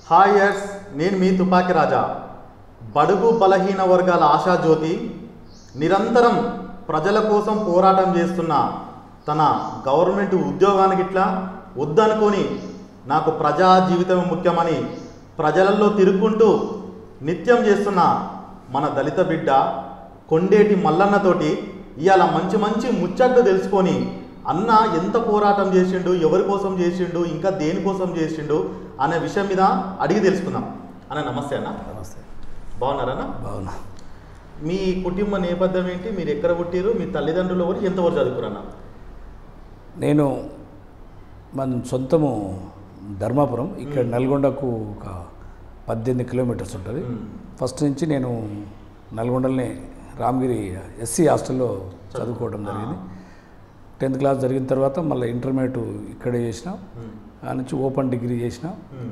Hi యర్స్ నేను మీ తుపాకి రాజా బడుగు బలహీన వర్గాల ఆశాజ్యోతి నిరంతరం ప్రజల కోసం పోరాటం చేస్తున్న తన గవర్నమెంట్ ఉద్యోగానికి ఇట్లా వద్దనుకొని నాకు ప్రజా జీవితం ముఖ్యమని ప్రజలలో తిరుగుకుంటూ నిత్యం చేస్తున్న మన దళిత బిడ్డ కొండేటి మల్లన్నతోటి ఇవాళ మంచి మంచి ముచ్చట్లు తెలుసుకొని అన్న ఎంత పోరాటం చేసిండు ఎవరి కోసం చేసిండు ఇంకా దేనికోసం చేసిండు అనే విషయం మీద అడిగి తెలుసుకుందాం అన్న నమస్తే అన్న నమస్తే బాగున్నారన్న బాగున్నా మీ కుటుంబ నేపథ్యం ఏంటి మీరు ఎక్కడ పుట్టిరు మీ తల్లిదండ్రులు ఎవరు ఎంతవరకు చదువుకురన్న నేను మన సొంతము ధర్మాపురం ఇక్కడ నల్గొండకు ఒక పద్దెనిమిది కిలోమీటర్స్ ఉంటుంది ఫస్ట్ నుంచి నేను నల్గొండలోనే రామగిరి ఎస్సీ హాస్టల్లో చదువుకోవడం జరిగింది టెన్త్ క్లాస్ జరిగిన తర్వాత మళ్ళీ ఇంటర్మీడియట్ ఇక్కడే చేసిన ఆ నుంచి ఓపెన్ డిగ్రీ చేసిన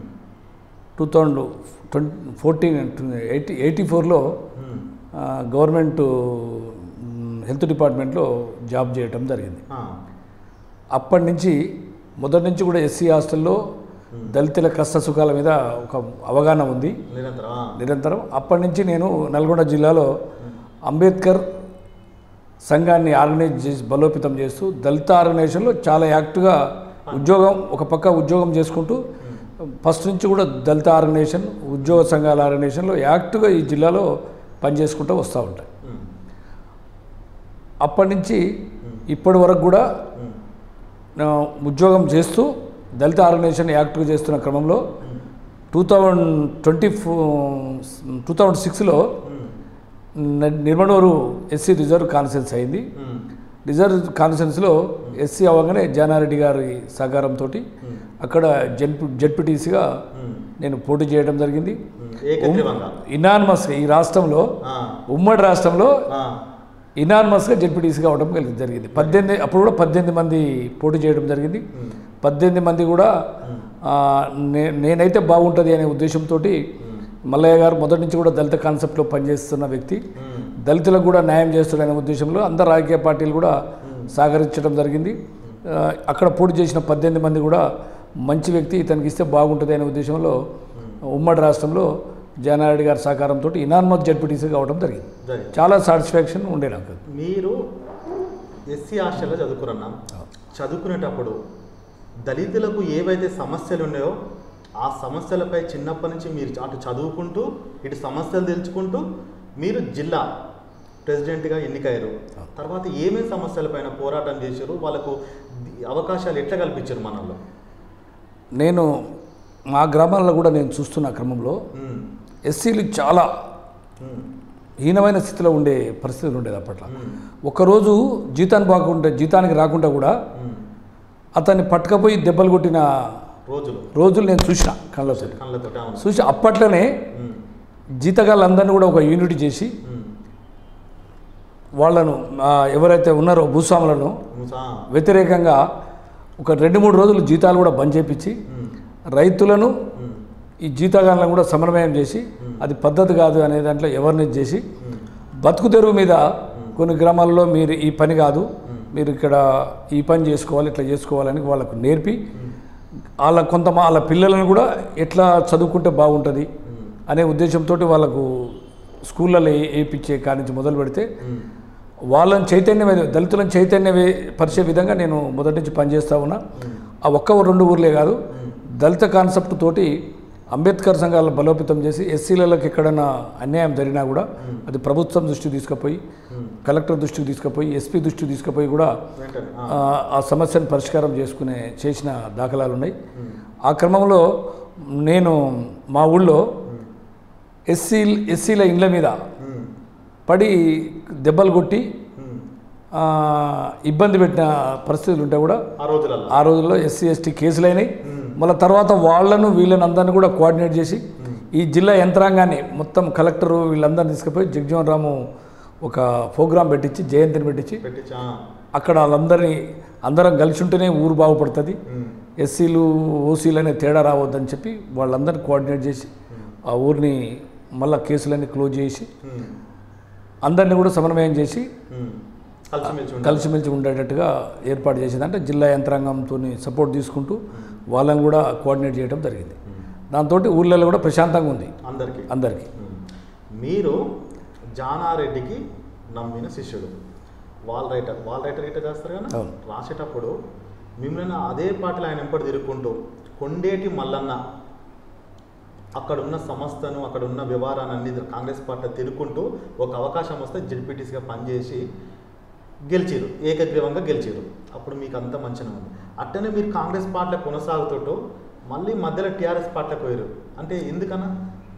two thousand twenty fourteen eighty eighty ఫోర్లో గవర్నమెంట్ మ్, హెల్త్ డిపార్ట్మెంట్లో జాబ్ చేయటం జరిగింది అప్పటి నుంచి మొదటి నుంచి కూడా ఎస్సీ హాస్టల్లో దళితుల కష్ట సుఖాల మీద ఒక అవగాహన ఉంది నిరంతరం ఆ. నిరంతరం అప్పటి నుంచి నేను నల్గొండ జిల్లాలో అంబేద్కర్ సంఘాన్ని ఆర్గనైజ్ చేసి బలోపేతం చేస్తూ దళిత ఆర్గనైజేషన్లో చాలా యాక్టివ్గా ఉద్యోగం ఒక పక్క ఉద్యోగం చేసుకుంటూ ఫస్ట్ నుంచి కూడా దళిత ఆర్గనైజేషన్ ఉద్యోగ సంఘాల ఆర్గనైజేషన్లో యాక్టివ్గా ఈ జిల్లాలో పనిచేసుకుంటూ వస్తూ ఉంటాయి ఉమ్. అప్పటి నుంచి ఇప్పటి వరకు కూడా ఉమ్. ఆ, ఉద్యోగం చేస్తూ దళిత ఆర్గనైజేషన్ యాక్టివ్ చేస్తున్న క్రమంలో two thousand twenty four two thousand సిక్స్లో ఉమ్. నిర్మనూరు ఎస్సీ రిజర్వ్ కాన్ఫరెన్స్ అయింది ఉమ్. రిజర్వ్ కాన్ఫరెన్స్లో ఎస్సీ అవ్వగానే జానారెడ్డి గారి సహకారంతో అక్కడ జెడ్ జెడ్పీటీసీగా ఉమ్. నేను పోటీ చేయడం జరిగింది ఉమ్. ఏకగ్రీవంగా ఇనాన్మస్గా ఈ రాష్ట్రంలో ఆ. ఉమ్మడి రాష్ట్రంలో ఆ. ఇనాన్మస్గా జెడ్పీటీసీగా అవడం కలిగి జరిగింది పద్దెనిమిది అప్పుడు కూడా పద్దెనిమిది మంది పోటీ చేయడం జరిగింది ఉమ్. పద్దెనిమిది మంది కూడా ఆ, నే నేనైతే బాగుంటుంది అనే ఉద్దేశంతో మల్లయ్య గారు మొదటి నుంచి కూడా దళిత కాన్సెప్ట్లో పనిచేస్తున్న వ్యక్తి ఉమ్. దళితులకు కూడా న్యాయం చేస్తాడనే ఉద్దేశంలో అందరు రాజకీయ పార్టీలు కూడా సహకరించడం జరిగింది ఆ, అక్కడ పోటీ చేసిన పద్దెనిమిది మంది కూడా మంచి వ్యక్తి ఇతనికి ఇస్తే బాగుంటుంది అనే ఉద్దేశంలో ఉమ్మడి రాష్ట్రంలో జానారెడ్డి గారి సహకారంతో ఇనాన్మత్ జడ్పీటీసీ కావడం జరిగింది జరిగింది. చాలా సాటిస్ఫాక్షన్ ఉండే నాకు మీరు ఎస్సీ హాస్టల్లో చదువుకురన్నా చదువుకునేటప్పుడు దళితులకు ఏవైతే సమస్యలు ఉన్నాయో ఆ సమస్యలపై చిన్నప్పటి నుంచి మీరు అటు చదువుకుంటూ ఇటు సమస్యలు తెలుసుకుంటూ మీరు జిల్లా ప్రెసిడెంట్గా ఎన్నికయ్యారు తర్వాత ఏమేమి సమస్యలపైన పోరాటం చేశారు వాళ్ళకు ది- అవకాశాలు ఎట్లా కల్పించారు మనలో నేను మా గ్రామాల్లో కూడా నేను చూస్తున్న క్రమంలో ఉమ్, ఎస్సీలు చాలా ఉమ్, హీనమైన స్థితిలో ఉండే పరిస్థితులు ఉండేది అప్పట్లో ఉమ్, ఒకరోజు జీతాన్ని బాగుంటే జీతానికి రాకుండా కూడా ఉమ్. అతన్ని పట్టుకపోయి దెబ్బలు కొట్టిన రోజులు రోజులు నేను చూసిన కళ్ళతో కళ్ళతో అవును చూసి అప్పట్లోనే ఉమ్, జీతగాళ్ళందరినీ కూడా ఒక యూనిట్ చేసి ఉమ్, వాళ్ళను ఆ, ఎవరైతే ఉన్నారో భూస్వాములను మూసా, వ్యతిరేకంగా ఒక రెండు మూడు రోజులు జీతాలు కూడా బంద్ చేపించి ఉమ్, రైతులను ఉమ్, ఈ జీతగాళ్ళను కూడా సమన్వయం చేసి అది పద్ధతి కాదు అనే దాంట్లో ఎవరిని చేసి ఉమ్, బతుకు తెరువు మీద కొన్ని గ్రామాల్లో మీరు ఈ పని కాదు మీరు ఇక్కడ ఈ పని చేసుకోవాలి ఇట్లా చేసుకోవాలని వాళ్ళకు నేర్పి వాళ్ళ కొంత వాళ్ళ పిల్లలను కూడా ఎట్లా చదువుకుంటే బాగుంటుంది ఉమ్, అనే ఉద్దేశంతో వాళ్ళకు స్కూళ్ళలో వేయించే కాడి నుంచి మొదలు పెడితే ఉమ్. వాళ్ళని చైతన్యం దళితులను చైతన్య పరిచే విధంగా నేను మొదటి నుంచి పనిచేస్తూ ఉన్నా ఆ ఒక్క రెండు ఊర్లే కాదు దళిత కాన్సెప్ట్ తోటి అంబేద్కర్ సంఘాలను బలోపేతం చేసి ఎస్సీలకు ఎక్కడైనా అన్యాయం జరిగినా కూడా అది ప్రభుత్వం దృష్టికి తీసుకుపోయి కలెక్టర్ దృష్టికి తీసుకుపోయి ఎస్పీ దృష్టికి తీసుకుపోయి కూడా వెంటనే ఆ, ఆ, ఆ సమస్యను పరిష్కారం చేసుకునే చేసిన దాఖలాలు ఉన్నాయి ఆ క్రమంలో నేను మా ఊళ్ళో ఎస్సీ ఎస్సీల ఇండ్ల మీద ఉమ్, పడి దెబ్బలు కొట్టి ఉమ్. ఆ, ఇబ్బంది పెట్టిన పరిస్థితులు ఉంటే కూడా ఆ రోజులలో ఆ రోజుల్లో ఎస్సీ ఎస్టీ కేసులు అయినాయి మళ్ళీ తర్వాత వాళ్ళను వీళ్ళని అందరినీ కూడా కోఆర్డినేట్ చేసి ఈ జిల్లా యంత్రాంగాన్ని మొత్తం కలెక్టరు వీళ్ళందరినీ తీసుకుపోయి జగజీవన్ రాము ఒక ప్రోగ్రాం పెట్టించి జయంతిని పెట్టించి పెట్టించా అక్కడ వాళ్ళందరినీ అందరం కలిసి ఉంటేనే ఊరు బాగుపడుతుంది ఉమ్, ఎస్సీలు ఓసీలు అనే తేడా రావద్దని చెప్పి వాళ్ళందరినీ కోఆర్డినేట్ చేసి ఆ ఊరిని మళ్ళీ కేసులన్నీ క్లోజ్ చేసి ఉమ్, అందరినీ కూడా సమన్వయం చేసి ఉమ్. కలిసిమెలిసి ఉండాలి. కలిసిమెలిసి ఉండేటట్టుగా ఏర్పాటు చేసింది అంటే జిల్లా యంత్రాంగంతో సపోర్ట్ తీసుకుంటూ వాళ్ళని కూడా కోఆర్డినేట్ చేయడం జరిగింది దాంతో ఊళ్ళలో కూడా ప్రశాంతంగా ఉంది అందరికీ అందరికీ ఉమ్. మీరు జానారెడ్డికి నమ్మిన శిష్యుడు వాల్ రైటర్ వాల్ రైటర్ గిట్ట చేస్తారు కదా అవును. రాసేటప్పుడు మిమ్మల్ని అదే పాటలు ఆయన ఎంపటి తిరుక్కుంటూ కొండేటి మల్లన్న అక్కడ ఉన్న సంస్థను అక్కడ ఉన్న వ్యవహారాన్ని అన్ని కాంగ్రెస్ పార్టీ తిరుక్కుంటూ ఒక అవకాశం వస్తే జడ్పీటీసీగా పనిచేసి గెలిచారు ఏకగ్రీవంగా గెలిచారు అప్పుడు మీకు అంత మంచిగా ఉంది అట్టనే మీరు కాంగ్రెస్ పార్టీలో కొనసాగుతుంటూ మళ్ళీ మధ్యలో టీఆర్ఎస్ పార్టీలోకి పోయారు అంటే ఎందుకన్నా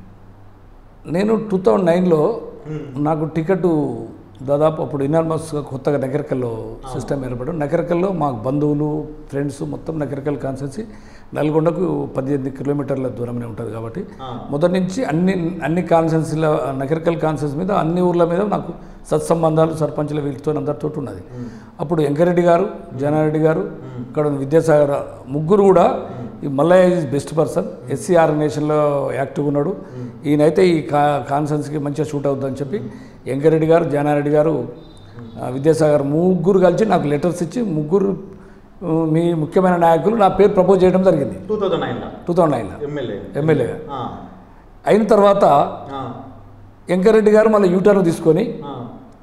నేను టూ థౌజండ్ నైన్లో ఉమ్. నాకు టికెట్ దాదాపు అప్పుడు ఇనార్మస్గా కొత్తగా నగరికల్లో సిస్టమ్ ఏర్పడడం నగరికల్లో మాకు బంధువులు ఫ్రెండ్స్ మొత్తం నగరికల్ కాన్సెన్సీ నల్గొండకు పద్దెనిమిది కిలోమీటర్ల దూరమే ఉంటుంది కాబట్టి ఆ. మొదటి నుంచి అన్ని అన్ని కాన్సెన్సీల నగరికల్ కాన్సెన్స్ మీద అన్ని ఊర్ల మీద నాకు సత్సంబంధాలు సర్పంచుల వీళ్ళతో అందరితో ఉన్నది అప్పుడు వెంకరెడ్డి గారు జనారెడ్డి గారు ఇక్కడ ఉన్న విద్యాసాగర్ ముగ్గురు కూడా ఈ Mallaiah is best person SC ఆర్గనైజేషన్లో యాక్టివ్గా ఉన్నాడు ఈయనైతే ఈ కా కాన్సెన్స్కి మంచిగా షూట్ అవుతుందని చెప్పి వెంకరెడ్డి గారు జానారెడ్డి గారు ఆ, విద్యాసాగర్ ముగ్గురు కలిసి నాకు లెటర్స్ ఇచ్చి ముగ్గురు ఆ, మీ ముఖ్యమైన నాయకులు నా పేరు ప్రపోజ్ చేయడం జరిగింది టూ థౌజండ్ నైన్లో టూ థౌజండ్ నైన్లో ఎమ్మెల్యే ఎమ్మెల్యేగా ఆ, అయిన తర్వాత ఆ, వెంకరెడ్డి గారు మళ్ళీ యూటర్న్ తీసుకొని ఆ.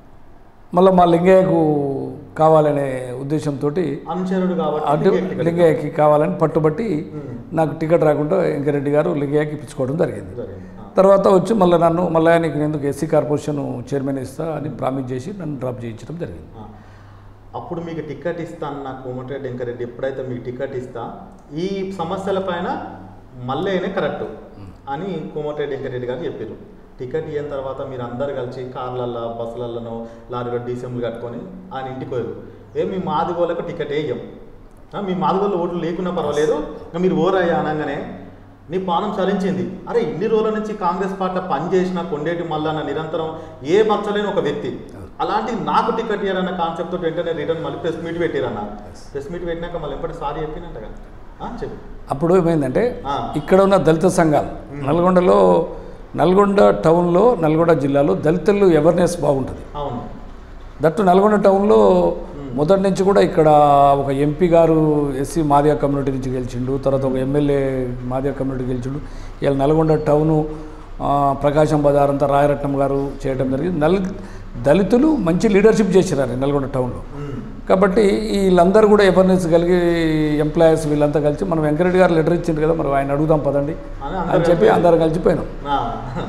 మళ్ళీ మా లింగయ్యకు కావాలనే ఉద్దేశంతో అనుచరుడు కాబట్టి అటు టికెట్ టికెట్ లింగయ్యకి కావాలని పట్టుబట్టి ఉమ్. నాకు టికెట్ రాకుండా వెంకరెడ్డి గారు లింగయ్యకి ఇప్పించుకోవడం జరిగింది జరిగింది. ఆ. తర్వాత వచ్చి మళ్ళీ నన్ను మళ్ళీ నీకు ఎందుకు ఎస్సీ కార్పొరేషన్ చైర్మన్ ఇస్తా అని ప్రామిస్ చేసి నన్ను డ్రాప్ చేయించడం జరిగింది ఆ. అప్పుడు మీకు టికెట్ ఇస్తా అన్న కోమటిరెడ్డి వెంకరెడ్డి ఎప్పుడైతే మీకు టికెట్ ఇస్తా ఈ సమస్యల పైన మళ్ళీనే కరెక్ట్ అని కోమటిరెడ్డి వెంకరెడ్డి గారు చెప్పారు టికెట్ ఇయ్యిన తర్వాత మీరు అందరు కలిసి కార్లల్లో బస్సులలోనో లారీలో డీసెంలు కట్టుకొని ఆయన ఇంటికి పోయారు ఏ మీ మాదిగోళ్ళకు టికెట్ వేయం ఆ, మీ మాదిగోళ్ళు ఓట్లు లేకున్నా పర్వాలేదు ఇంకా మీరు ఓరయ్యా అనగానే నీ పానం చలించింది అరే ఇన్ని రోజుల నుంచి కాంగ్రెస్ పార్టీలో పనిచేసిన కొండేటి మల్లన్న నిరంతరం ఏ మచ్చలేని ఒక వ్యక్తి అలాంటి నాకు టికెట్ ఇయ్యారన్న కాన్సెప్ట్ తోటి వెంటనే రిటర్న్ మళ్ళీ ప్రెస్ మీట్ పెట్టారన్న ప్రెస్ మీట్ పెట్టినాక మళ్ళీ ఎప్పటి సారీ చెప్పినట్టుగా చెప్పు అప్పుడు ఏమైందంటే ఆ. ఇక్కడ ఉన్న దళిత సంఘాలు నల్గొండలో నల్గొండ టౌన్లో నల్గొండ జిల్లాలో దళితులు అవేర్నెస్ బాగుంటుంది అవును దట్టు నల్గొండ టౌన్లో మొదటి నుంచి కూడా ఇక్కడ ఒక ఎంపీ గారు ఎస్సీ మాదిగ కమ్యూనిటీ నుంచి గెలిచిండు తర్వాత ఒక ఎమ్మెల్యే మాదిగ కమ్యూనిటీ గెలిచిండు ఇలా నల్గొండ టౌను ఆ, ప్రకాశం బజార్ అంతా రాయరత్నం గారు చేయడం జరిగింది నల్ దళితులు మంచి లీడర్షిప్ చేసినారు నల్గొండ టౌన్లో ఉమ్. కాబట్టి వీళ్ళందరూ కూడా అవేర్నెస్ కలిగి ఎంప్లాయీస్ వీళ్ళంతా కలిసి మనం వెంకరెడ్డి గారు లెటర్ ఇచ్చిండు కదా మనం ఆయన అడుగుదాం పదండి అని అని అందరూ చెప్పి అందరం కలిసిపోయినాం ఆ.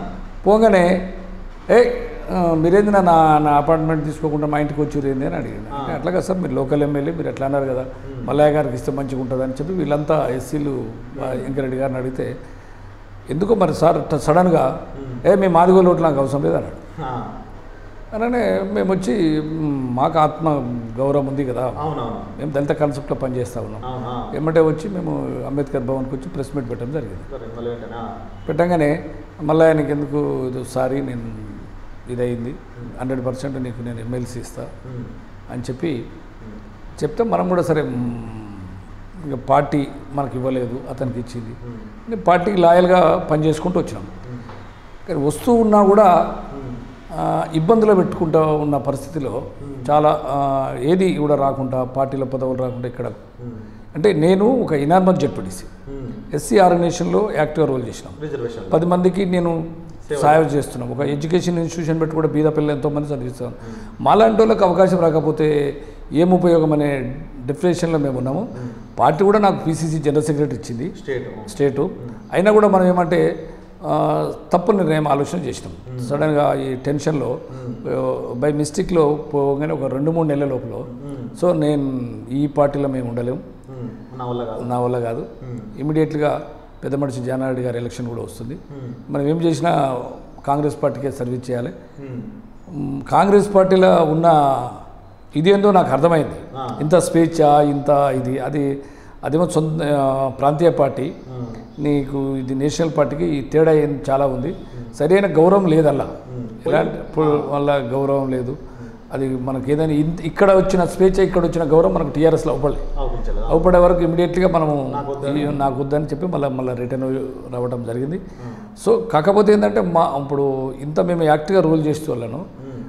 పోగానే ఏ ఆ, మీరేంది నా నా అపార్ట్మెంట్ తీసుకోకుండా మా ఇంటికి వచ్చి ఏంది అని అడిగాను అంటే అట్లా కదా సార్ మీరు లోకల్ ఎమ్మెల్యే మీరు ఎట్లా అన్నారు కదా మల్లయ్య గారికి ఇస్తే మంచిగా ఉంటుంది అని చెప్పి వీళ్ళంతా ఎస్సీలు వెంకరెడ్డి గారిని అడిగితే ఎందుకో మరి సార్ ఇట్లా సడన్గా ఏ మీ మాదిగోలు ఓట్లు నాకు అవసరం లేదు అన్నాడు ఆ. అననే మేము వచ్చి "మ్, మాకు ఆత్మ గౌరవం ఉంది కదా అవునవును మేము దళిత కాన్సెప్ట్లో పనిచేస్తా ఉన్నాం అవునా ఏమంటే వచ్చి మేము అంబేద్కర్ భవన్కి వచ్చి ప్రెస్ మీట్ పెట్టడం జరిగింది సరే మళ్ళీ వెంటనే ఆ. పెట్టంగానే మళ్ళీ ఆయనకి ఎందుకు ఇది సారీ నేను ఇదయింది హండ్రెడ్ పర్సెంట్ నీకు నేను ఎమ్మెల్సీ ఇస్తా ఉమ్. అని చెప్పి ఉమ్. చెప్తే మనం కూడా సరే మ్, ఇక పార్టీ మనకి ఇవ్వలేదు అతనికి ఇచ్చింది ఉమ్. నేను పార్టీకి లాయల్గా పనిచేసుకుంటూ వచ్చినాం ఉమ్. కానీ వస్తూ ఉన్నా కూడా ఉమ్. ఆ, ఇబ్బందులు పెట్టుకుంటూ ఉన్న పరిస్థితిలో చాలా ఆ, ఏది కూడా రాకుండా పార్టీల పదవులు రాకుండా ఇక్కడ ఉమ్. అంటే నేను ఒక ఇనార్మల్ జెడ్పీటీసీ ఉమ్. ఎస్సీ ఆర్గనైజేషన్లో యాక్టివ్ రోల్ చేసినాం రిజర్వేషన్ పది మందికి నేను సాయం చేస్తున్నాం ఒక ఎడ్యుకేషన్ ఇన్స్టిట్యూషన్ పెట్టి కూడా బీద పిల్లలు ఎంతోమంది చదివిస్తాం మాలాంటి వాళ్ళకి అవకాశం రాకపోతే ఏం ఉపయోగం అనే డిఫరెన్షన్లో మేము ఉన్నాము పార్టీ కూడా నాకు పీసీసీ జనరల్ సెక్రటరీ ఇచ్చింది స్టేట్ స్టేటు అయినా కూడా మనం ఏమంటే ఆ, తప్పు నిర్ణయం ఆలోచన చేసినాం సడన్గా ఈ టెన్షన్లో బై మిస్టేక్లో పోగానే ఒక రెండు మూడు నెలల లోపల సో నేను ఈ పార్టీలో మేము ఉండలేము ఉమ్. నా వల్ల కాదు నా వల్ల కాదు ఉమ్. ఇమీడియట్గా పెద్ద మనిషి జానారెడ్డి గారి ఎలక్షన్ కూడా వస్తుంది ఉమ్. మనం ఏం చేసినా కాంగ్రెస్ పార్టీకే సర్వీస్ చేయాలి ఉమ్. మ్, కాంగ్రెస్ పార్టీలో ఉన్న ఇదేందో నాకు అర్థమైంది ఆ. ఇంత స్వేచ్ఛ ఇంత ఇది అది అదేమో సొంత ఆ, ప్రాంతీయ పార్టీ ఉమ్. నీకు ఇది నేషనల్ పార్టీకి ఈ తేడా ఏం చాలా ఉంది సరైన గౌరవం లేదల్లా ఉమ్. ఎలాంటి ఇప్పుడు వల్ల గౌరవం లేదు అది మనకి ఏదైనా ఇంత- ఇక్కడ వచ్చిన స్వేచ్ఛ ఇక్కడ వచ్చిన గౌరవం మనకు టీఆర్ఎస్లో అవ్వలేదు అవుపించలేదా అవుపడే వరకు ఇమీడియట్గా మనము నాకు వద్దని. ఈ- నాకు వద్దని చెప్పి మళ్ళీ మళ్ళీ రిటర్న్ రావడం జరిగింది సో కాకపోతే ఏంటంటే మా ఇప్పుడు ఇంత మేము యాక్టివ్గా రూల్ చేస్తూ వాళ్ళను ఉమ్.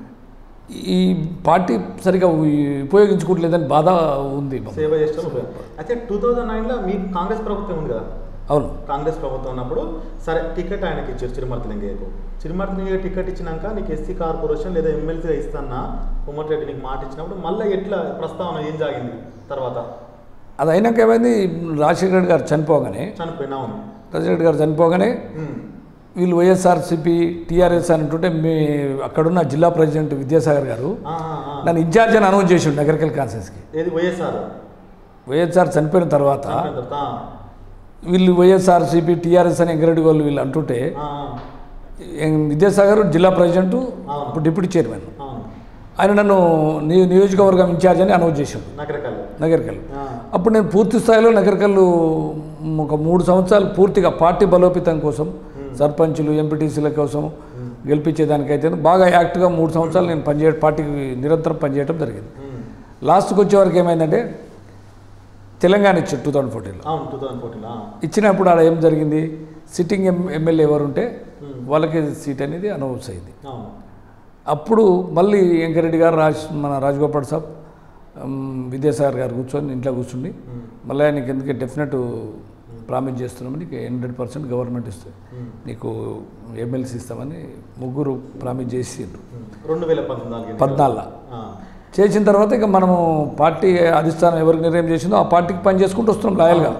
ఈ పార్టీ సరిగా ఉ- ఉపయోగించుకోవట్లేదని బాధ ఉంది మాకు. సేవ చేస్తాం అయితే టూ థౌజండ్ నైన్లో మీ కాంగ్రెస్ ప్రభుత్వం ఉంది కదా అవును కాంగ్రెస్ ప్రభుత్వం ఉన్నప్పుడు సరే టికెట్ ఆయనకి ఇచ్చారు చిరుమర్తి లింగయ్యకు చిరుమర్తి లింగయ్య టికెట్ ఇచ్చినాక నీకు ఎస్సీ కార్పొరేషన్ లేదా ఎమ్మెల్సీగా ఇస్తానా కోమటిరెడ్డి నీకు మాట ఇచ్చినప్పుడు మళ్ళీ ఎట్లా ప్రస్తావన ఏం జాగింది తర్వాత అది అయినాక ఏమైంది రాజశేఖర రెడ్డి గారు చనిపోగానే చనిపోయినా అవును రాజశేఖర రెడ్డి గారు చనిపోగానే ఉమ్. వీళ్ళు వైఎస్ఆర్సీపీ టీఆర్ఎస్ అని అంటుంటే మీ అక్కడున్న జిల్లా ప్రెసిడెంట్ విద్యాసాగర్ గారు ఆ, ఆ, ఆ. నన్ను ఇన్ఛార్జ్ అని అనౌన్స్ చేసిండు నగరికల్ కాన్సెన్స్కి ఏది వైఎస్ఆర్ వైఎస్ఆర్ చనిపోయిన తర్వాత చనిపోయిన తర్వాత, ఆ, వీళ్ళు వైఎస్ఆర్సీపీ టీఆర్ఎస్ అని ఎంకరెడ్డి వాళ్ళు వీళ్ళు అంటుంటే ఆ, ఏం- విద్యాసాగర్ జిల్లా ప్రెసిడెంట్ అవును. ఇప్పుడు డిప్యూటీ చైర్మన్ అవును ఆయన నన్ను ని- నియోజకవర్గం ఇన్ఛార్జ్ అని అనౌన్స్ చేశాడు నగరకల్ నగరికల్ ఆ, అప్పుడు నేను పూర్తి స్థాయిలో నగరికల్లు ఒక మూడు సంవత్సరాలు పూర్తిగా పార్టీ బలోపేతం కోసం సర్పంచులు ఎంపీటీసీల కోసం గెలిపించేదానికైతే బాగా యాక్ట్గా మూడు సంవత్సరాలు నేను పనిచే పార్టీకి నిరంతరం పనిచేయడం జరిగింది ఉమ్. లాస్ట్కి వచ్చే వరకు ఏమైందంటే తెలంగాణ ఇచ్చారు టూ థౌజండ్ ఫోర్టీన్లో అవును టూ థౌజండ్ ఫోర్టీన్ ఇచ్చినప్పుడు ఆడ ఏం జరిగింది సిట్టింగ్ ఎం ఎమ్మెల్యే ఎవరు ఉంటే వాళ్ళకి సీట్ అనేది అనౌన్స్ అయింది అవును అప్పుడు మళ్ళీ వెంకరెడ్డి గారు రాజ్ మన రాజగోపాల్ సాబ్ ఉమ్, విద్యాసాగర్ గారు కూర్చొని ఇంట్లో కూర్చుండి మళ్ళీ ఆయనకి ఎందుకంటే డెఫినెట్ ప్రామిస్ చేస్తున్నామని నీకు హండ్రెడ్ పర్సెంట్ గవర్నమెంట్ ఇస్తుంది నీకు ఎమ్మెల్సీ ఇస్తామని ముగ్గురు ప్రామిస్ చేసిండ్రు ఉమ్. రెండు వేల పంతొమ్మిది పద్నాలుగులో చేసిన తర్వాత ఇక మనము పార్టీ అధిష్టానం ఎవరికి నిర్ణయం చేసిందో ఆ పార్టీకి పని చేసుకుంటూ వస్తున్నాం లాయల్గా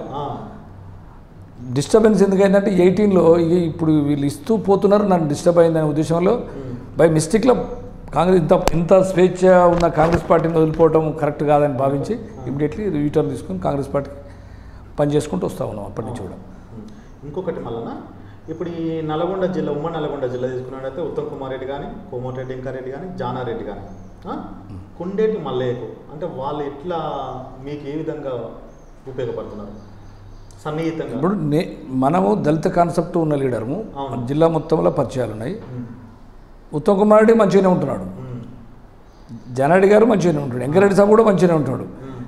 డిస్టర్బెన్స్ ఎందుకైందంటే ఎయిటీన్లో ఇప్పుడు వీళ్ళు ఇస్తూ పోతున్నారు నన్ను డిస్టర్బ్ అయిందనే ఉద్దేశంలో బై మిస్టేక్లో కాంగ్రెస్ ఇంత ఇంత స్వేచ్ఛ ఉన్న కాంగ్రెస్ పార్టీని వదిలిపోవడం కరెక్ట్ కాదని భావించి ఇమీడియట్లీ యూటర్న్ తీసుకుని కాంగ్రెస్ పార్టీకి పని చేసుకుంటూ వస్తూ ఉన్నాం అప్పటి నుంచి కూడా ఇంకొకటి మళ్ళా ఇప్పుడు ఈ నల్గొండ జిల్లా ఉమ్మడి నల్గొండ జిల్లా తీసుకున్నట్టయితే ఉత్తమ్ కుమార్ రెడ్డి కానీ కోమటిరెడ్డి ఇంకారెడ్డి కానీ జానారెడ్డి కానీ ఆ? కుండేటి మల్లయ్యకు అంటే వాళ్ళు ఎట్లా మీకు ఏ విధంగా ఉపయోగపడుతున్నారు సన్నిహితంగా ఇప్పుడు నే మనము దళిత కాన్సెప్ట్ ఉన్న లీడర్ము అవును. మన జిల్లా మొత్తంలో పరిచయాలు ఉన్నాయి ఉమ్. ఉత్తమ్ కుమార్ రెడ్డి మంచిగానే ఉంటున్నాడు ఉమ్. జనారెడ్డి గారు మంచిగానే ఉంటున్నాడు వెంకరెడ్డి సాబ్ కూడా మంచిగానే ఉంటున్నాడు ఉమ్.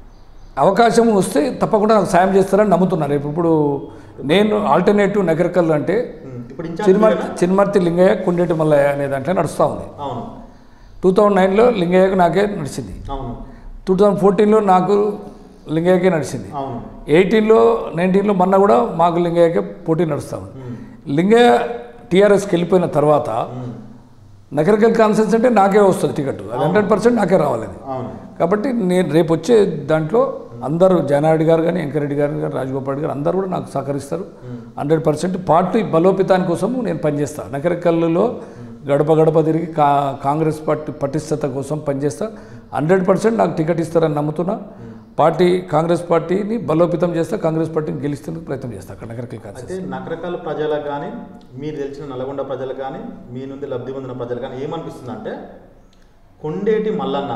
అవకాశం వస్తే తప్పకుండా నాకు సాయం చేస్తారని నమ్ముతున్నారు రేపు ఇప్పుడు నేను ఆల్టర్నేటివ్ నగరికల్ అంటే ఉమ్. ఇప్పుడు ఇన్ఛార్జ్ చిన్మర్తి మీరేనా? చిన్మర్తి లింగయ్య కుండేటి మల్లయ్య అనే దాంట్లో నడుస్తూ ఉంది అవును టూ థౌజండ్ నైన్లో లింగయ్యకు నాకే నడిచింది అవును టూ థౌజండ్ ఫోర్టీన్లో నాకు లింగయ్యకే నడిచింది అవును ఎయిటీన్లో నైన్టీన్లో మొన్న కూడా మాకు లింగయ్యకే పోటీ నడుస్తూ ఉంది ఉమ్. లింగయ్య టీఆర్ఎస్కి వెళ్ళిపోయిన తర్వాత ఉమ్. నగరికల్ కాన్సెన్స్ అంటే నాకే వస్తుంది టికెట్ అది హండ్రెడ్ పర్సెంట్ నాకే రావాలి అది అవును కాబట్టి నేను రేపు వచ్చే దాంట్లో అందరూ జనారెడ్డి గారు కానీ వెంకరెడ్డి గారు కానీ రాజగోపాల్ రెడ్డి గారు అందరూ కూడా నాకు సహకరిస్తారు హండ్రెడ్ పర్సెంట్ పార్టీ బలోపేతాని కోసం నేను పనిచేస్తాను నకరకల్లులో గడప గడప తిరిగి కా కాంగ్రెస్ పార్టీ పటిష్టత కోసం పనిచేస్తా హండ్రెడ్ పర్సెంట్ నాకు టికెట్ ఇస్తారని నమ్ముతున్నా పార్టీ కాంగ్రెస్ పార్టీని బలోపేతం చేస్తా కాంగ్రెస్ పార్టీని గెలిస్తేందుకు ప్రయత్నం చేస్తా అక్కడ నకరకల్ కాదు అయితే నకరకాల ప్రజలకు కానీ మీరు తెలిసిన నల్గొండ ప్రజలకు కానీ మీ నుండి లబ్ధి పొందిన ప్రజలు కానీ ఏమనిపిస్తుంది అంటే కొండేటి మల్లన్న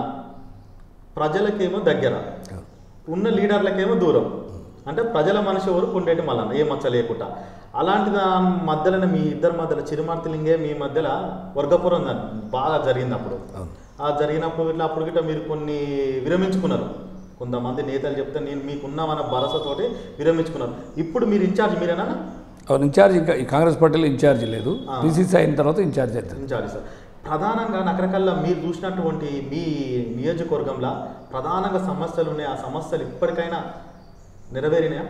ప్రజలకేమో దగ్గర ఉన్న లీడర్లకేమో దూరం అంటే ప్రజల మనిషి ఎవరు కొండేటి మల్లన్న ఏ మచ్చ లేకుండా అలాంటి దాని మధ్యలో మీ ఇద్దరి మధ్యలో చిరుమర్తి లింగే మీ మధ్యలో వర్గపురం దా- బాగా జరిగింది అప్పుడు ఆ జరిగినప్పుడు ఇట్లా అప్పుడు గిట్ట మీరు కొన్ని విరమించుకున్నారు కొంతమంది నేతలు చెప్తే నేను మీకున్నామన్న భరోసాతోటి విరమించుకున్నారు ఇప్పుడు మీరు ఇన్ఛార్జ్ మీరేనా అవును ఇన్ఛార్జ్ ఇంకా ఈ కాంగ్రెస్ పార్టీలో ఇన్ఛార్జ్ లేదు ఆ. పీసీసీ అయిన తర్వాత ఇన్ఛార్జ్ అవుతుంది ఇన్ఛార్జ్ సార్ ప్రధానంగా నకరకల్లా మీరు చూసినటువంటి మీ నియోజకవర్గంలో ప్రధానంగా సమస్యలు ఉన్నాయి ఆ సమస్యలు ఇప్పటికైనా నెరవేరినాయా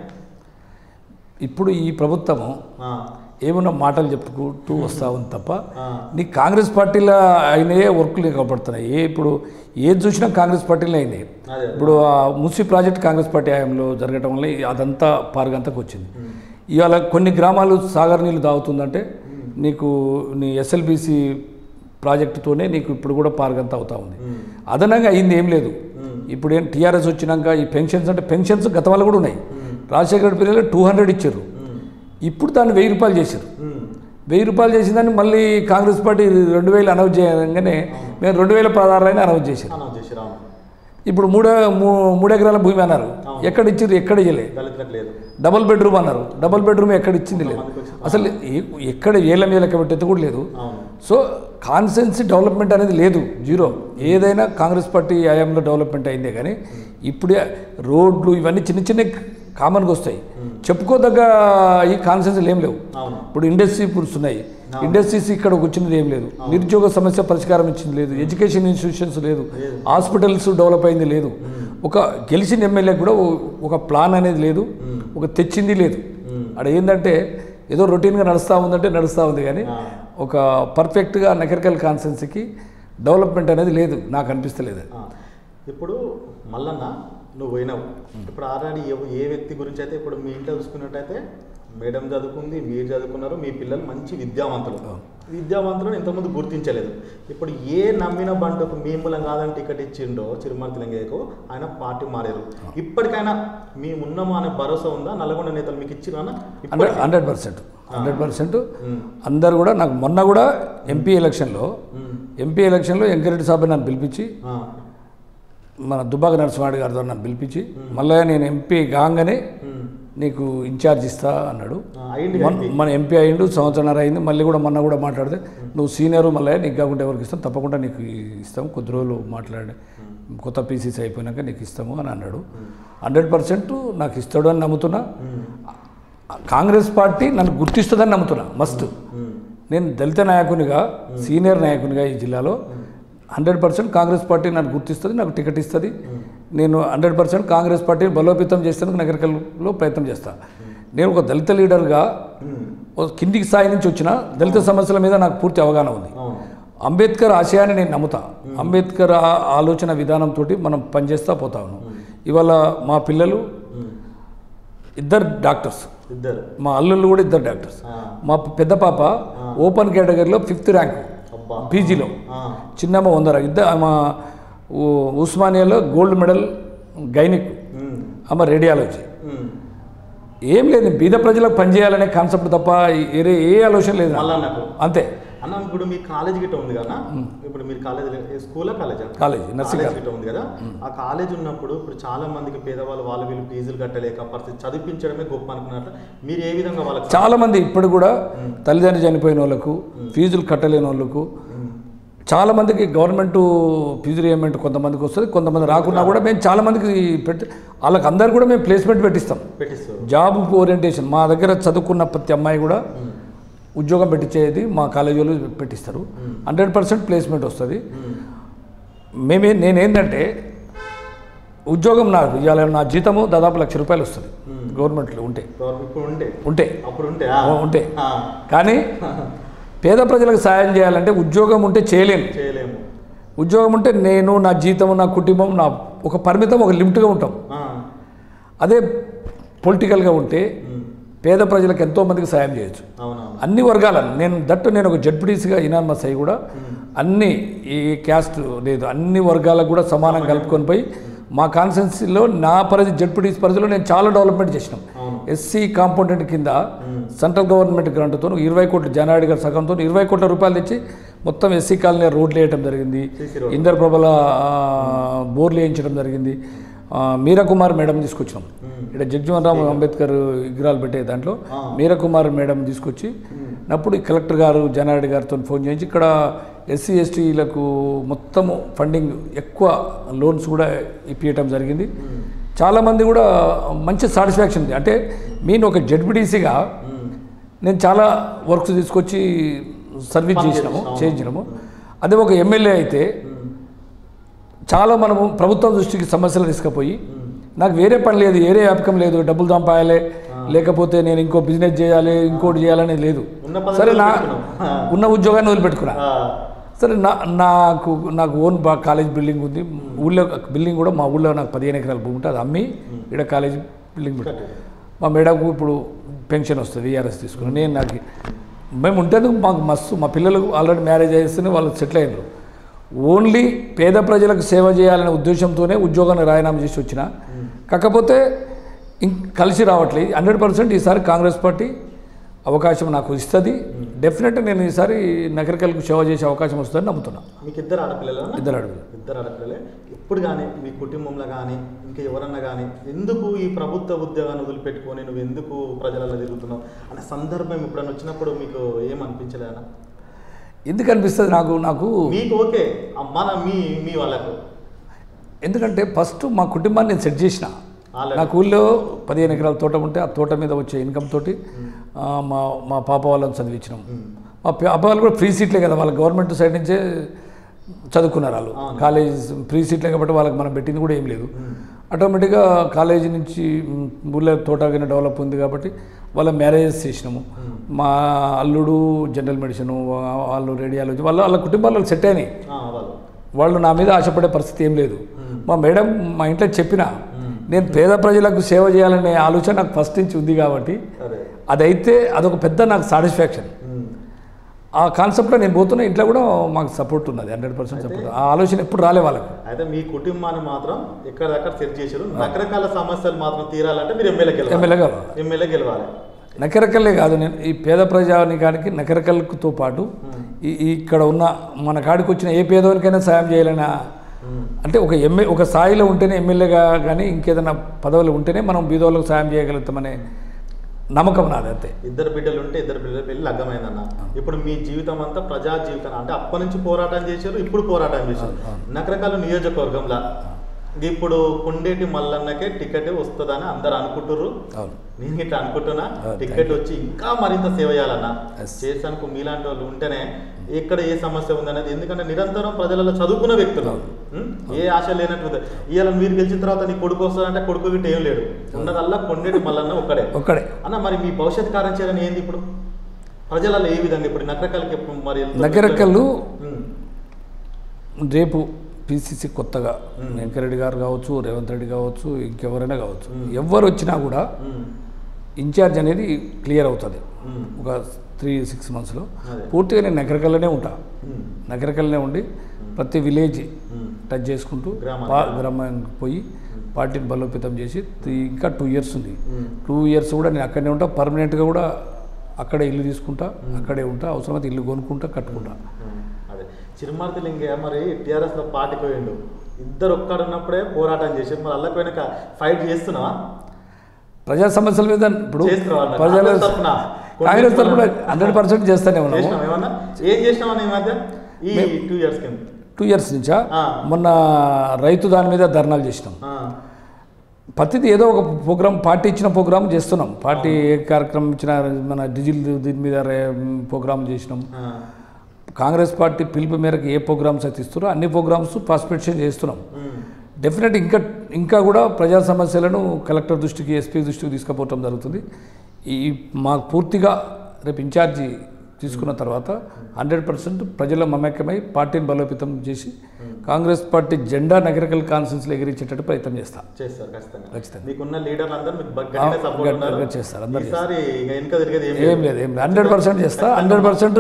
ఇప్పుడు ఈ ప్రభుత్వము ఆ, ఏమన్నా మాటలు చెప్పుకుంటూ వస్తా ఉంది తప్ప ఆ, నీ కాంగ్రెస్ పార్టీలో అయినాయే వర్కులు కనపడుతున్నాయి ఏ ఇప్పుడు ఏది చూసినా కాంగ్రెస్ పార్టీలో అయినాయి అదే ఇప్పుడు ఆ మున్సి ప్రాజెక్ట్ కాంగ్రెస్ పార్టీ హయాంలో జరగటం వల్ల ఈ- అదంతా పారుగంతకు వచ్చింది ఇవాళ కొన్ని గ్రామాలు సాగర్ నీళ్ళు తాగుతుందంటే నీకు నీ ఎస్ఎల్బిసి ప్రాజెక్టుతోనే నీకు ఇప్పుడు కూడా పారుగంత అవుతా ఉంది ఉమ్, అదనంగా అయింది ఏం లేదు ఉమ్, ఇప్పుడు ఏం టీఆర్ఎస్ వచ్చినాక ఈ పెన్షన్స్ అంటే పెన్షన్స్ గత వల్ల కూడా ఉన్నాయి ఉమ్, రాజశేఖర పిల్లలు టూ హండ్రెడ్ ఇచ్చారు ఉమ్, ఇప్పుడు దాన్ని వెయ్యి రూపాయలు చేశారు ఉమ్, వెయ్యి రూపాయలు చేసిందని మళ్ళీ కాంగ్రెస్ పార్టీ రెండు వేలు అనౌన్స్ చేయగానే మేము రెండు వేల పదహారులోనే అనౌన్స్ చేశారు అనౌన్స్ చేసి రాము ఇప్పుడు మూడు మూ- మూడు ఎకరాల భూమి అన్నారు ఎక్కడ ఇచ్చారు ఎక్కడ ఇయ్యలే దళితులకు లేదు డబుల్ బెడ్రూమ్ అన్నారు డబుల్ బెడ్రూమ్ ఎక్కడ ఇచ్చింది లేదు మందికి వచ్చింది. అసలు ఏ- ఎక్కడ ఏళ్ళ మీద లెక్క పెట్టేది కూడా లేదు అవును సో కాన్సెన్సీ డెవలప్మెంట్ అనేది లేదు జీరో ఏదైనా కాంగ్రెస్ పార్టీ హయాంలో డెవలప్మెంట్ అయిందే కానీ ఇప్పుడే రోడ్లు ఇవన్నీ చిన్న చిన్న కామన్గా వస్తాయి చెప్పుకోదగ్గ ఈ కాన్సెన్సీలు ఏం లేవు అవును ఇప్పుడు ఇండస్ట్రీ పూల్స్ ఉన్నాయి ఇండస్ట్రీస్ ఇక్కడ వచ్చింది ఏం లేదు నిరుద్యోగ సమస్య పరిష్కారం ఇచ్చింది లేదు ఎడ్యుకేషన్ ఇన్స్టిట్యూషన్స్ లేదు హాస్పిటల్స్ డెవలప్ అయింది లేదు ఒక గెలిచిన ఎమ్మెల్యే కూడా ఓ- ఒక ప్లాన్ అనేది లేదు ఒక తెచ్చింది లేదు ఉమ్, అక్కడ ఏంటంటే ఏదో రొటీన్గా నడుస్తూ ఉందంటే నడుస్తూ ఉంది కానీ ఆ. ఒక పర్ఫెక్ట్గా నకరికల్ కాన్సెన్సీకి డెవలప్మెంట్ అనేది లేదు నాకు అనిపిస్తలేదు ఆ, ఇప్పుడు మల్లన్న నువ్వు పోయినావు ఇప్పుడు ఆల్రెడీ ఎవ- ఏ వ్యక్తి గురించి అయితే ఇప్పుడు మీ ఇంట్లో చూసుకున్నట్టయితే మేడం చదువుకుంది మీరు చదువుకున్నారు మీ పిల్లలు మంచి విద్యావంతులు విద్యావంతులను ఇంతకుముందు గుర్తించలేదు ఇప్పుడు ఏ నమ్మిన బంటుకు మీ మూలం కాదని టికెట్ ఇచ్చిండో చిరుమర్తి లింగయ్యకు ఆయన పార్టీ మారారు ఇప్పటికైనా మీ ఉన్నామా అనే భరోసా ఉందా నల్గొండ నేతలు మీకు ఇచ్చినా hundred hundred percent hundred percent అందరు కూడా నాకు మొన్న కూడా ఎంపీ ఎలక్షన్లో ఎంపీ ఎలక్షన్లో వెంకరెడ్డి సాబ్ నన్ను పిలిపించి మన దుబ్బాక నరసింహారెడ్డి గారితో నన్ను పిలిపించి మళ్ళీ నేను ఎంపీ కాగానే నీకు ఇన్ఛార్జ్ ఇస్తా అన్నాడు అయింది మన- మన ఎంపీ అయిండు సంవత్సరంన్నర అయింది మళ్ళీ కూడా మొన్న కూడా మాట్లాడితే నువ్వు సీనియర్ మళ్ళీ నీకు కాకుండా ఎవరికి ఇస్తాం తప్పకుండా నీకు ఇస్తాం కొద్ది రోజులు మాట్లాడి కొత్త పీసీసీ అయిపోయినాక నీకు ఇస్తాము అని అన్నాడు హండ్రెడ్ పర్సెంట్ నాకు ఇస్తాడు అని నమ్ముతున్నా కాంగ్రెస్ పార్టీ నన్ను గుర్తిస్తుందని నమ్ముతున్నా మస్ట్ నేను దళిత నాయకునిగా సీనియర్ నాయకునిగా ఈ జిల్లాలో హండ్రెడ్ పర్సెంట్ కాంగ్రెస్ పార్టీ నన్ను గుర్తిస్తుంది నాకు టికెట్ ఇస్తుంది నేను హండ్రెడ్ పర్సెంట్ కాంగ్రెస్ పార్టీని బలోపేతం చేసేందుకు నగరికల్లో ప్రయత్నం చేస్తాను నేను ఒక దళిత లీడర్గా ఒక కిందికి స్థాయి నుంచి వచ్చిన దళిత సమస్యల మీద నాకు పూర్తి అవగాహన ఉంది అవును అంబేద్కర్ ఆశయాన్ని నేను నమ్ముతా అంబేద్కర్ ఆ- ఆలోచన విధానంతో మనం పనిచేస్తా పోతా ఉన్నాం ఇవాళ మా పిల్లలు ఇద్దరు డాక్టర్స్ ఇద్దరు మా అల్లుళ్ళు కూడా ఇద్దరు డాక్టర్స్ ఆ, మా పెద్ద పాప ఓపెన్ కేటగిరీలో ఫిఫ్త్ ర్యాంక్ అబ్బా పీజీలో ఆ, చిన్నమ్మ వందర ఇద్దరు ఆమె ఉ- ఉస్మానియాలో గోల్డ్ మెడల్ గైనిక్ ఉమ్, ఆమె రేడియాలజీ ఉమ్. ఏం లేదు బీద ప్రజలకు పనిచేయాలనే కాన్సెప్ట్ తప్ప వేరే ఏ ఆలోచన లేదు నాకు. మళ్ళా నాకు అంతే అన్న ఇప్పుడు మీ కాలేజ్ గిట్ట ఉంది కదా ఇప్పుడు మీరు కాలేజ్ స్కూలా కాలేజా కాలేజ్ నర్సింగ్ కాలేజ్ గిట్ట ఉంది కదా ఆ కాలేజ్ ఉన్నప్పుడు ఇప్పుడు చాలా మందికి పేదవాళ్ళు వాళ్ళు వీళ్ళు ఫీజులు కట్టలేక పరిస్థితి చదివించడమే గొప్ప అనుకున్నట్లు మీరు ఏ విధంగా వాళ్ళకి చాలా మంది ఇప్పుడు కూడా తల్లిదండ్రులు చనిపోయిన వాళ్ళకు ఫీజులు కట్టలేని వాళ్ళకు చాలా మందికి గవర్నమెంట్ ఫీజు రియంబర్మెంట్ కొంతమందికి వస్తుంది కొంతమంది రాకున్నా కూడా మేము చాలా మందికి పెట్టి వాళ్ళకి అందరు కూడా మేము ప్లేస్మెంట్ పెట్టిస్తాం పెట్టిస్తారు జాబ్ ఓరియంటేషన్ మా దగ్గర చదువుకున్న ప్రతి అమ్మాయి కూడా ఉద్యోగం పెట్టించేది మా కాలేజీ వాళ్ళు పెట్టిస్తారు హండ్రెడ్ పర్సెంట్ ప్లేస్మెంట్ వస్తుంది మేమే నేనేంటంటే ఉద్యోగం నాకు ఇవాళ నా జీతము దాదాపు లక్ష రూపాయలు వస్తుంది గవర్నమెంట్లో ఉంటే ఇప్పుడు ఉండే ఉంటే అప్పుడు ఉంటే ఉంటే కానీ పేద ప్రజలకు సాయం చేయాలంటే ఉద్యోగం ఉంటే చేయలేను చేయలేము ఉద్యోగం ఉంటే నేను నా జీతము నా కుటుంబం నా ఒక పరిమితం ఒక లిమిట్గా ఉంటాం ఆ, అదే పొలిటికల్గా ఉంటే ఉమ్, పేద ప్రజలకు ఎంతోమందికి సాయం చేయొచ్చు అవునవును అన్ని వర్గాలను నేను దట్టు నేను ఒక జడ్పీటీసీగా ఇనామస్ అయ్యి కూడా అన్ని ఈ క్యాస్ట్ లేదు అన్ని వర్గాలకు కూడా సమానం కలుపుకొని పోయి మా కాన్స్టెన్సీలో నా పరిధి జడ్పీటీసీ పరిధిలో నేను చాలా డెవలప్మెంట్ చేసినాం అవును ఎస్సీ కాంపోనెంట్ కింద సెంట్రల్ గవర్నమెంట్ గ్రాంట్తో ఇరవై కోట్ల జనాడి గారి సగంతో ఇరవై కోట్ల రూపాయలు తెచ్చి మొత్తం ఎస్సీ కాలనీ రోడ్లు వేయటం జరిగింది CC రోడ్. ఇంద్రప్రభల ఆ, బోర్లు వేయించడం జరిగింది ఆ, మీరాకుమార్ మేడం తీసుకొచ్చినాం ఇక్కడ జగ్జీవన్ రామ్ అంబేద్కర్ విగ్రహాలు పెట్టే దాంట్లో మీరాకుమార్ మేడం తీసుకొచ్చి అప్పుడు ఈ కలెక్టర్ గారు జనారెడ్డి గారితో ఫోన్ చేయించి ఇక్కడ ఎస్సీ ఎస్టీలకు మొత్తము ఫండింగ్ ఎక్కువ లోన్స్ కూడా ఇప్పించడం జరిగింది చాలామంది కూడా మంచి సాటిస్ఫాక్షన్ ఉంది అంటే నేను ఒక జడ్పీటీసీగా నేను చాలా వర్క్స్ తీసుకొచ్చి సర్వీస్ చేసినాము చేయించినాము అదే ఒక ఎమ్మెల్యే అయితే చాలా మనము ప్రభుత్వం దృష్టికి సమస్యలు తీసుకుపోయి నాకు వేరే పని లేదు వేరే వ్యాపకం లేదు డబ్బులు సంపాయాలి లేకపోతే నేను ఇంకో బిజినెస్ చేయాలి ఇంకోటి చేయాలనేది లేదు ఉన్న పదవి సరే నా వదిలిపెట్టుకున్నావు. ఆ. ఉన్న ఉద్యోగాన్ని వదిలిపెట్టుకున్నా ఆ, సరే నా నాకు నాకు ఓన్ బా కాలేజ్ బిల్డింగ్ ఉంది ఊళ్ళో బిల్డింగ్ కూడా మా ఊళ్ళో నాకు పదిహేను ఎకరాల భూమి ఉంటుంది అది అమ్మి ఇక్కడ కాలేజ్ బిల్డింగ్ పెట్టి కట్టారు. మా మేడంకు ఇప్పుడు పెన్షన్ వస్తుంది ఈఆర్ఎస్ తీసుకుని నేను నాకు మేము ఉంటేందుకు మాకు మస్తు మా పిల్లలకు ఆల్రెడీ మ్యారేజ్ చేస్తేనే వాళ్ళు సెటిల్ అయ్యారు ఓన్లీ పేద ప్రజలకు సేవ చేయాలనే ఉద్దేశంతోనే ఉద్యోగాన్ని రాజీనామా చేసి వచ్చిన కాకపోతే ఇం కలిసి రావట్లేదు హండ్రెడ్ పర్సెంట్ ఈసారి కాంగ్రెస్ పార్టీ అవకాశం నాకు ఇస్తుంది డెఫినెట్గా నేను ఈసారి నగరికలకు సేవ చేసే అవకాశం వస్తుందని నమ్ముతున్నా మీకు ఇద్దరు ఆడపిల్లలు ఇద్దరు అడుగులు ఇద్దరు ఆడపిల్లలే ఎప్పుడు కానీ మీ కుటుంబంలో కానీ ఇంకా ఎవరన్నా కానీ ఎందుకు ఈ ప్రభుత్వ ఉద్యోగాన్ని వదిలిపెట్టుకొని నువ్వు ఎందుకు ప్రజలలో తిరుగుతున్నావు అనే సందర్భం ఎప్పుడన్నా వచ్చినప్పుడు మీకు ఏమనిపించలేదా ఎందుకు అనిపిస్తుంది నాకు నాకు మీకు ఓకే ఆ మన మీ మీ వాళ్ళకు ఎందుకంటే ఫస్ట్ మా కుటుంబాన్ని నేను సెట్ చేసిన Already. నాకు ఊళ్ళో పదిహేను ఎకరాల తోట ఉంటే ఆ తోట మీద వచ్చే ఇన్కమ్ తోటి ఆ, మా మా పాప వాళ్ళని చదివించినాం మా పాప వాళ్ళు కూడా ఫ్రీ సీట్లే కదా వాళ్ళ గవర్నమెంట్ సైడ్ నుంచే చదువుకున్నారు వాళ్ళు కాలేజ్ ఫ్రీ సీట్లే కాబట్టి వాళ్ళకి మనం పెట్టింది కూడా ఏం లేదు ఆటోమేటిక్గా కాలేజీ నుంచి మ్, ఊళ్ళో తోటగిన డెవలప్ ఉంది కాబట్టి వాళ్ళ మ్యారేజెస్ చేసినాము మా అల్లుడు జనరల్ మెడిసిన్ వాళ్ళు రేడియాలజీ వాళ్ళ వాళ్ళ కుటుంబాల్లో సెట్ అయినాయి ఆ, వాళ్ళు వాళ్ళు నా మీద ఆశపడే పరిస్థితి ఏం లేదు మా మేడం మా ఇంట్లో చెప్పిన నేను పేద ప్రజలకు సేవ చేయాలనే ఆలోచన నాకు ఫస్ట్ నుంచి ఉంది కాబట్టి అదే అదైతే అదొక పెద్ద నాకు సాటిస్ఫాక్షన్ ఉమ్. ఆ కాన్సెప్ట్లో నేను పోతున్నా ఇంట్లో కూడా మాకు సపోర్ట్ ఉన్నది హండ్రెడ్ పర్సెంట్ సపోర్ట్ ఆ ఆలోచన ఎప్పుడు రాలే వాళ్ళకు అయితే మీ కుటుంబాన్ని మాత్రం ఎక్కడిదక్కడ సెట్ చేశారు రకరకాల సమస్యలు మాత్రం తీరాలంటే మీరు ఎమ్మెల్యే గెలవాలి ఎమ్మెల్యేగా ఎమ్మెల్యే గెలవాలి నకరకల్లే కాదు నేను ఈ పేద ప్రజానికానికి నకరకల్తో పాటు ఈ ఈ ఇక్కడ ఉన్న మన కాడికి వచ్చిన ఏ పేదవానికైనా సాయం చేయాలన్న అంటే ఒక ఎమ్మె ఒక స్థాయిలో ఉంటేనే ఎమ్మెల్యేగా కానీ ఇంకేదైనా పదవులు ఉంటేనే మనం బీదోళ్ళకు సాయం చేయగలుగుతామనే నమ్మకం నాది అంతే ఇద్దరు బిడ్డలు ఉంటే ఇద్దరు బిడ్డల పెళ్లి లగ్గమైందన్న ఇప్పుడు మీ జీవితం అంతా ప్రజా జీవితం అంటే అప్పటి నుంచి పోరాటం చేశారు ఇప్పుడు పోరాటం చేశారు నకరకాల నియోజకవర్గంలో ఇప్పుడు కొండేటి మల్లన్నకే టికెట్ వస్తుందని అందరు అనుకుంటుర్రు అవును నేను ఇట్లా అనుకుంటున్నా Oh, టికెట్ వచ్చి ఇంకా మరింత సేవ చేయాలన్న Yes. చేసానికి మీలాంటి వాళ్ళు ఉంటేనే ఎక్కడ ఏ సమస్య ఉందనేది ఎందుకంటే నిరంతరం ప్రజలలో చదువుకున్న వ్యక్తులు ఉం? ఏ ఆశ లేనట్టు ఇవాళ మీరు గెలిచిన తర్వాత నీ కొడుకు వస్తాడంటే కొడుకు గిట్ట ఏం లేడు ఉన్నదల్లా కొండేటి మల్లన్న ఒక్కడే ఒక్కడే అన్న మరి మీ భవిష్యత్ కార్యాచరణ ఏంది ఇప్పుడు ప్రజలలో ఏ విధంగా ఇప్పుడు నకరకాలకి ఎప్పుడు మరి వెళ్తున్నారు? నకరకల్లు ఉం. రేపు పిసిసి కొత్తగా వెంకరెడ్డి గారు కావచ్చు రేవంత్ రెడ్డి కావచ్చు ఇంకెవరైనా కావచ్చు ఎవరు వచ్చినా కూడా ఉం. ఇన్ఛార్జ్ అనేది క్లియర్ అవుతుంది ఉం. ఒక త్రీ సిక్స్ మంత్స్లో అదే. పూర్తిగా నేను నగరకల్లోనే ఉంటా ఉం. నగరకల్లోనే ఉండి ప్రతి విలేజ్ ఉం. టచ్ చేసుకుంటూ గ్రామాలు. పా గ్రామానికి పోయి పార్టీని బలోపేతం చేసి తి- ఇంకా టూ ఇయర్స్ ఉంది ఉం. టూ ఇయర్స్ కూడా నేను అక్కడనే ఉంటా పర్మనెంట్గా కూడా అక్కడే ఇల్లు తీసుకుంటా అక్కడే ఉంటా అవసరమైతే ఇల్లు కొనుక్కుంటా కట్టుకుంటా ఉం. అదే చిరుమర్తి లింగయ్య మరి టీఆర్ఎస్ లో పార్టీకి పోయిండు ఇద్దరు ఒక్కడున్నప్పుడే పోరాటం చేసి మరి అల్లకి వెనక ఫైట్ చేస్తున్నావా ప్రజా సమస్యల మీద ఇప్పుడు చేస్తున్నావా అన్న? ప్రజల కాంగ్రెస్ తరపున? కాంగ్రెస్ తరఫున హండ్రెడ్ పర్సెంట్ చేస్తానే ఉన్నాము చేసినావా ఏమన్నా ఏం చేసినావా ఈ మధ్య ఈ టూ ఇయర్స్ కింద టూ ఇయర్స్ నుంచా ఆ. మొన్న రైతు దాని మీద ధర్నాలు చేసినాం ఆ. ప్రతిదీ ఏదో ఒక ప్రోగ్రామ్ పార్టీ ఇచ్చిన ప్రోగ్రామ్ చేస్తున్నాం పార్టీ ఏ కార్యక్రమం ఇచ్చిన మన డిజిటల్ దీని మీద ప్రోగ్రామ్ చేసినాం ఆ. కాంగ్రెస్ పార్టీ పిలుపు మేరకు ఏ ప్రోగ్రామ్స్ అయితే ఇస్తారో అన్ని ప్రోగ్రామ్స్ పార్టిసిపేషన్ చేస్తున్నాం ఉం. డెఫినెట్ ఇంకా ఇంకా కూడా ప్రజా సమస్యలను కలెక్టర్ దృష్టికి ఎస్పీ దృష్టికి తీసుకుపోవటం జరుగుతుంది ఈ మాకు పూర్తిగా రేపు ఇన్ఛార్జి తీసుకున్న తర్వాత హండ్రెడ్ పర్సెంట్ ప్రజల మమేకమై పార్టీని బలోపేతం చేసి కాంగ్రెస్ పార్టీ జెండా నగరికల్ కాన్ఫరెన్స్లో ఎగిరించేటట్టు ప్రయత్నం చేస్తా చేస్తారు ఖచ్చితంగా ఖచ్చితంగా మీకున్న లీడర్లు అందరూ మీకు ఆ, గట్టిగా సపోర్ట్ గట్టిగా ఉన్నారు చేస్తారు, అందరూ ఈసారి ఇక వెనక తిరిగేది ఏం ఏం లేదు ఏం లేదు హండ్రెడ్ పర్సెంట్ చేస్తా హండ్రెడ్ పర్సెంట్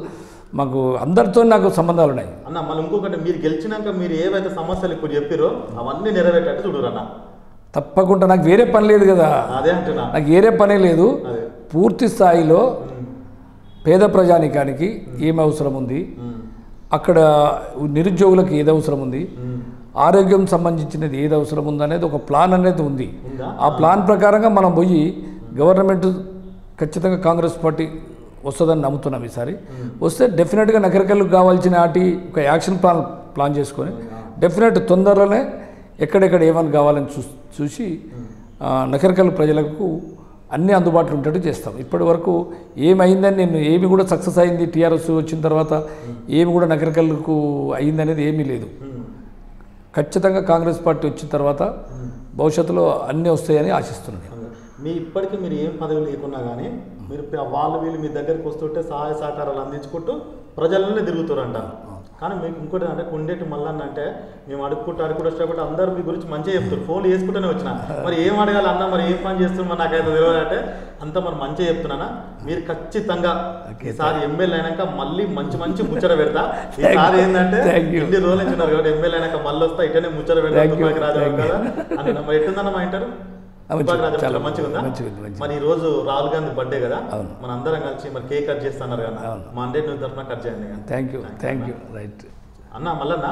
మాకు అందరితో నాకు సంబంధాలు ఉన్నాయి అన్న మళ్ళీ ఇంకొకటి మీరు గెలిచినాక మీరు ఏవైతే సమస్యలు ఇప్పుడు చెప్పారో అవన్నీ నెరవేరేటట్టు చూడరు అన్న తప్పకుండా నాకు వేరే పని లేదు కదా అదే అంటున్నా నాకు వేరే పనే లేదు అదే పూర్తి స్థాయిలో ఉమ్, పేద ప్రజానికానికి ఏం అవసరం ఉంది ఉమ్, అక్కడ నిరుద్యోగులకు ఏది అవసరం ఉంది ఉమ్. ఆరోగ్యం సంబంధించినది ఏది అవసరం ఉందనేది ఒక ప్లాన్ అనేది ఉంది ఉందా ఆ ప్లాన్ ప్రకారంగా మనం పోయి గవర్నమెంట్ ఖచ్చితంగా కాంగ్రెస్ పార్టీ వస్తుందని నమ్ముతున్నాం ఈసారి వస్తే డెఫినెట్గా నగరికల్కు కావాల్సిన వాటి ఒక యాక్షన్ ప్లాన్ ప్లాన్ చేసుకొని డెఫినెట్ తొందరలోనే ఎక్కడెక్కడ ఏమని కావాలని చూ చూసి ఆ, నగరికల్ ప్రజలకు అన్ని అందుబాటులో ఉండేట్టు చేస్తాం ఇప్పటి వరకు ఏమైందని నేను ఏమి కూడా సక్సెస్ అయింది టీఆర్ఎస్ వచ్చిన తర్వాత ఏమి కూడా నగరికల్కు అయిందనేది ఏమీ లేదు ఉమ్, ఖచ్చితంగా కాంగ్రెస్ పార్టీ వచ్చిన తర్వాత భవిష్యత్తులో అన్నీ వస్తాయని ఆశిస్తున్నాను నేను. అదే. మీ ఇప్పటికీ మీరు ఏం పదవి లేకున్నా కానీ మీరు ప- వాళ్ళు వీళ్ళు మీ దగ్గరికి వస్తుంటే సహాయ సహకారాలు అందించుకుంటూ ప్రజలనే తిరుగుతారంట కానీ మీకు ఇంకోటి అంటే కొండేటి మల్లన్న అంటే మేము అడుక్కుంటూ అడుక్కుంటూ వచ్చేటప్పుడు అందరూ మీ గురించి మంచిగా చెప్తారు ఫోన్లు చేసుకుంటూనే వచ్చిన మరి ఏం అడగాలి అన్న మరి ఏం పని చేస్తున్నా నాకైతే తెలియదు అంటే అంత మరి మంచిగా చెప్తున్నానా మీరు ఖచ్చితంగా ఈసారి ఎమ్మెల్యే అయినాక మళ్ళీ మంచి మంచి ముచ్చట పెడతా ఈసారి ఏంటంటే Thank you. ఇన్ని రోజులు నుంచి ఉన్నారు కాబట్టి ఎమ్మెల్యే అయినాక మళ్ళీ వస్తా ఇటనే ముచ్చట పెడతా Thank you. తుపాకి రాజా Thank you. కదా అని మరి ఎట్టుందన్న మా ఇంటారు ఆ, మంచిది. తుపాకి రాజా చాలా మంచిగా ఉందా మంచిగా ఉంది, మంచిగా మరి ఈ రోజు రాహుల్ గాంధీ బర్త్డే కదా అవును. మన అందరం కలిసి మరి కేక్ కట్ చేస్తున్నారు కదా అవును. మా అంటే నువ్వు తరఫున కట్ చేయండి ఇక. Thank you thank you right అన్న మల్లన్న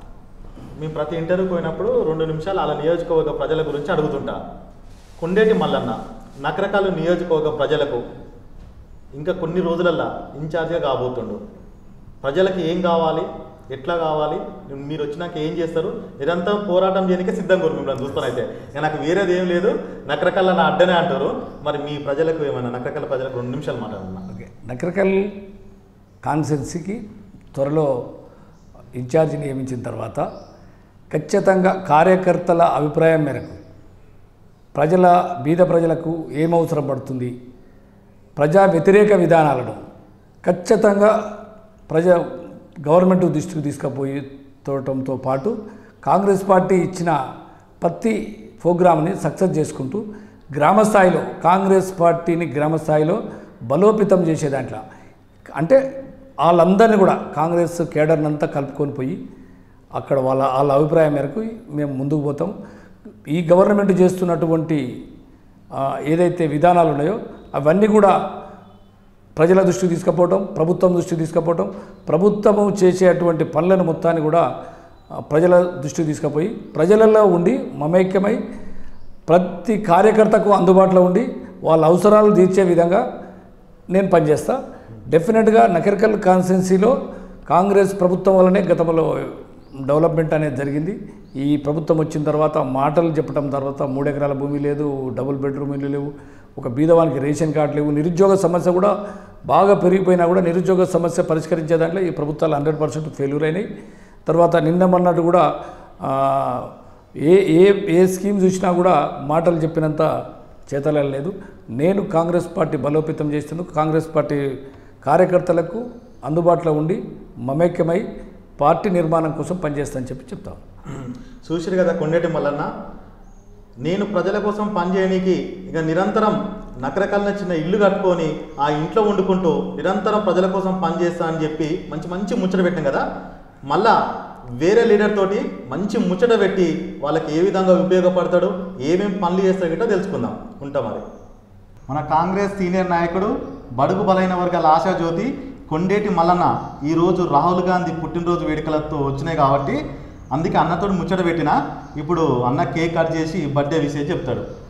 మేము ప్రతి ఇంటర్వ్యూకి పోయినప్పుడు రెండు నిమిషాలు అలా నియోజకవర్గ ప్రజల గురించి అడుగుతుంటా కొండేటి మల్లన్న నకరకాల నియోజకవర్గ ప్రజలకు ఇంకా కొన్ని రోజులల్లా ఇన్ఛార్జ్గా కాబోతుండు ప్రజలకి ఏం కావాలి ఎట్లా కావాలి మీరు వచ్చినాక ఏం చేస్తారు నిరంతరం పోరాటం చేయడానికి సిద్ధంగా ఉన్నారు మిమ్మల్ని చూస్తానైతే ఇక నాకు వేరేది ఏం లేదు నకరకాల నా అడ్డనే అంటారు మరి మీ ప్రజలకు ఏమైనా నకరకాల ప్రజలకు రెండు నిమిషాలు మాట్లాడుతున్నా ఓకే నకరకల్ కాన్స్టెన్సీకి త్వరలో ఇన్ఛార్జి నియమించిన తర్వాత ఖచ్చితంగా కార్యకర్తల అభిప్రాయం మేరకు ప్రజల బీద ప్రజలకు ఏం అవసరం పడుతుంది ప్రజా వ్యతిరేక విధానాలను ఖచ్చితంగా ప్రజా గవర్నమెంట్ దృష్టికి తీసుకుపోయి తోవటంతో పాటు కాంగ్రెస్ పార్టీ ఇచ్చిన ప్రతి ప్రోగ్రామ్ని సక్సెస్ చేసుకుంటూ గ్రామ స్థాయిలో కాంగ్రెస్ పార్టీని గ్రామ స్థాయిలో బలోపేతం చేసే దాంట్లో అంటే వాళ్ళందరినీ కూడా కాంగ్రెస్ కేడర్ని అంతా కలుపుకొని పోయి అక్కడ వాళ్ళ వాళ్ళ అభిప్రాయం మేరకు మేము ముందుకు పోతాం ఈ గవర్నమెంట్ చేస్తున్నటువంటి ఆ, ఏదైతే విధానాలు ఉన్నాయో అవన్నీ కూడా ప్రజల దృష్టికి తీసుకుపోవటం ప్రభుత్వం దృష్టికి తీసుకుపోవటం ప్రభుత్వము చేసేటువంటి పనులను మొత్తాన్ని కూడా ఆ, ప్రజల దృష్టికి తీసుకుపోయి ప్రజలలో ఉండి మమైక్యమై ప్రతి కార్యకర్తకు అందుబాటులో ఉండి వాళ్ళ అవసరాలు తీర్చే విధంగా నేను పనిచేస్తా డెఫినెట్గా నకరికల్ కాన్స్టిట్యున్సీలో కాంగ్రెస్ ప్రభుత్వం వల్లనే గతంలో డెవలప్మెంట్ అనేది జరిగింది ఈ ప్రభుత్వం వచ్చిన తర్వాత మాటలు చెప్పడం తర్వాత మూడు ఎకరాల భూమి లేదు డబుల్ బెడ్రూమ్ ఇల్లు లేవు ఒక బీదవానికి రేషన్ కార్డు లేవు నిరుద్యోగ సమస్య కూడా బాగా పెరిగిపోయినా కూడా నిరుద్యోగ సమస్య పరిష్కరించే దాంట్లో ఈ ప్రభుత్వాలు హండ్రెడ్ పర్సెంట్ ఫెయిల్యూర్ అయినాయి తర్వాత నిన్న మొన్నట్టు కూడా ఆ, ఏ ఏ ఏ స్కీమ్ చూసినా కూడా మాటలు చెప్పినంత చేతలేదు లేదు నేను కాంగ్రెస్ పార్టీ బలోపేతం చేసేందుకు కాంగ్రెస్ పార్టీ కార్యకర్తలకు అందుబాటులో ఉండి మమేక్యమై పార్టీ నిర్మాణం కోసం పనిచేస్తానని చెప్పి చెప్తాను చూసిరు కదా కొండేటి మల్లన్న నేను ప్రజల కోసం పనిచేయనీకి ఇక నిరంతరం నకరకాలన చిన్న ఇల్లు కట్టుకొని ఆ ఇంట్లో వండుకుంటూ నిరంతరం ప్రజల కోసం పనిచేస్తా అని చెప్పి మంచి మంచి ముచ్చట పెట్టాం కదా మళ్ళా వేరే లీడర్ తోటి మంచి ముచ్చట పెట్టి వాళ్ళకి ఏ విధంగా ఉపయోగపడతాడు ఏమేం పనులు చేస్తాడో గిట్ట తెలుసుకుందాం ఉంటాం మరి మన కాంగ్రెస్ సీనియర్ నాయకుడు బడుగు బలైన వర్గాల ఆశాజ్యోతి కొండేటి మల్లన్న ఈరోజు రాహుల్ గాంధీ పుట్టినరోజు వేడుకలతో వచ్చినాయి కాబట్టి అందుకే అన్నతోటి ముచ్చట పెట్టిన ఇప్పుడు అన్న కేక్ కట్ చేసి బర్త్డే విషయం చెప్తాడు